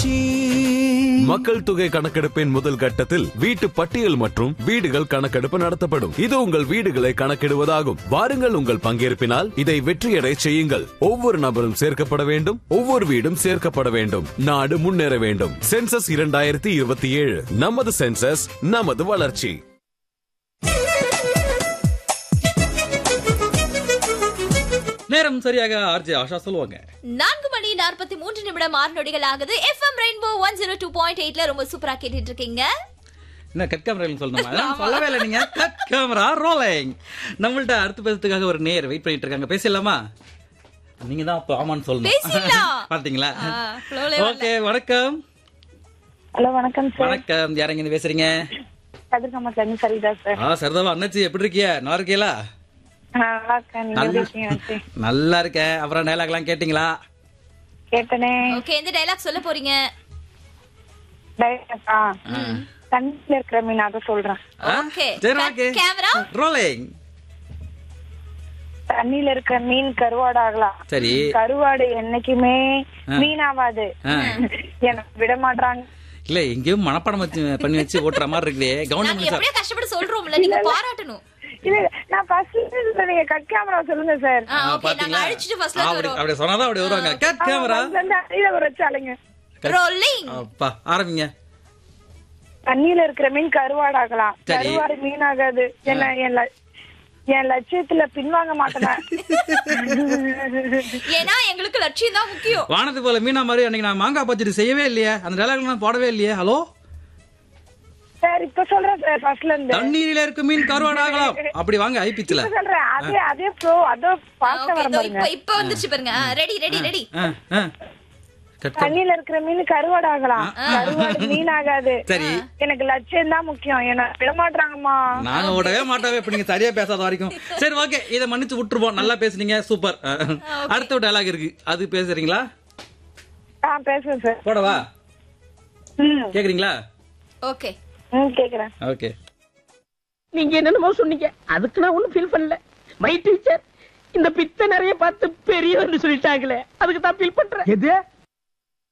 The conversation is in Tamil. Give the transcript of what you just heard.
வளர்ச்சி மக்கள் தொகை கணக்கெடுப்பின் முதல் கட்டத்தில் வீட்டு பட்டியல் மற்றும் வீடுகள் கணக்கெடுப்பு நடத்தப்படும் இது உங்கள் வீடுகளை கணக்கிடுவதாகும் வாருங்கள் உங்கள் பங்கேற்பினால் இதை வெற்றியடை செய்யுங்கள் ஒவ்வொரு நபரும் சேர்க்கப்பட வேண்டும் ஒவ்வொரு வீடும் சேர்க்கப்பட வேண்டும் நாடு முன்னேற வேண்டும் சென்சஸ் இரண்டாயிரத்தி இருபத்தி ஏழு நமது சென்சஸ் நமது வளர்ச்சி நேரம் சரியாக ஆர்ஜே ஆஷா சொல்லுவாங்க நான்கு மணி நாற்பத்தி மூன்று நிமிடம் ஆறு நொடிகள் ஆகுது FM rainbow one zero two point எயிட்ல ரொம்ப சூப்பரா கேட்டுட்டு இருக்கீங்க என்ன கட் கேமரா சொல்லணுமா அதான் சொல்லவே இல்லை நீங்க கட் கேமரா ரோலிங் நம்மள்ட்ட அடுத்து பேசுறதுக்காக ஒரு நேர் வெயிட் பண்ணிட்டு இருக்காங்க பேசலாமா நீங்க தான் அப்ப ஆமான்னு சொல்லணும் பேசிடலாம். பாத்தீங்களா ஆ, flow லே வரல. ஓகே வணக்கம் ஹலோ வணக்கம் சார் வணக்கம் யாரங்க இருந்து பேசுறீங்க கதிர்காமத்துல இருந்து சரிதா சார் ஆ சரிதாவா அண்ணாச்சி எப்படி இருக்கிய நல்லா இருக்கீங்களா நான் நல்லா இருக்கேன் நீங்க எப்படி இருக்கீங்க அண்ணாச்சி? நல்லா இருக்கேன் அப்புறம் டைலாக் எல்லாம் கேட்டீங்களா கேட்டனே ஓகே எந்த டைலாக் சொல்ல போறீங்க டைரக்டா தண்ணியில இருக்கிற மீன் அதை சொல்றேன் ஓகே சரி ஓகே கேமரா ரோலிங் தண்ணியில இருக்கிற மீன் கருவாடு ஆகலாம் சரி கருவாடு என்னைக்குமே ஆ. மீனாவாது ஆ. எனக்கு விட மாட்டாங்க இல்ல எங்கேயும் மனப்பாடம் வச்சு பண்ணி வச்சு ஓட்டுற மாதிரி இருக்குதே நாங்க கவர்மெண்ட் சார் எப்படியோ கஷ்டப்பட்டு சொல்றோம்ல நீங்க பாராட்டணும் இல்ல நான் ஃபர்ஸ்ட் நீங்க கட் கேமரா சொல்லுங்க சார் ஆ, ஓகே நாங்க அழிச்சிட்டு ஃபர்ஸ்ட்ல அப்படி வரோம் அப்படி சொன்னாதான் அப்படி வருவாங்க கட் கேமரா தண்ணியில ஒரு வச்சாலுங்க ரோலிங் அப்பா ஆரம்பிங்க தண்ணியில இருக்கிற மீன் கருவாடு ஆகலாம் சரி. கருவாடு மீன் ஆகாது என்ன என் ல- என் லட்சியத்துல பின்வாங்க மாட்டேன் ஏன்னா எங்களுக்கு லட்சியம் தான் முக்கியம் வானத்து போல மீனா மாதிரி அன்னைக்கு நான் மாங்காய் பச்சடி செய்யவே இல்லையே அந்த டைலாக் நான் போடவே இல்லையே ஹலோ சார் இப்ப சொல்றேன் சார் ஃபர்ஸ்ட்ல இருந்து தண்ணீரில இருக்க மீன் கருவாடு ஆகலாம் அப்படி வாங்க ஐ பிச்சில் இப்ப சொல்றேன் அதே அதே ப்ரோ அதோ பாஸ்டா ஓகே வர இதோ பாருங்க இப்போ இப்போ வந்துச்சு பாருங்க ரெடி ரெடி ரெடி கட் தண்ணியில இருக்கிற மீன் கருவாடு ஆகலாம் கருவாடு மீன் ஆகாது சரி எனக்கு லட்சியம் தான் முக்கியம் என்ன விட மாட்டாங்கம்மா நாங்க ஓடவே மாட்டோம் இப்ப நீங்க சரியா பேசாத வரைக்கும் சரி ஓகே இதை மன்னிச்சு விட்டுருவோம் நல்லா பேசுனீங்க சூப்பர் அடுத்த டைலாக் இருக்கு அது பேசுறீங்களா ஆ பேசுறேன் சார் போடவா ம் கேக்குறீங்களா ஓகே ம் கேக்குறேன் ஓகே நீங்க என்னென்னமோ சொன்னீங்க அதுக்கு நான் ஒண்ணும் ஃபீல் பண்ணல மை டீச்சர் இந்த பித்த நிறைய பார்த்து பெரியவர்னு சொல்லிட்டாங்களே அதுக்கு தான் ஃபீல் பண்றேன் எது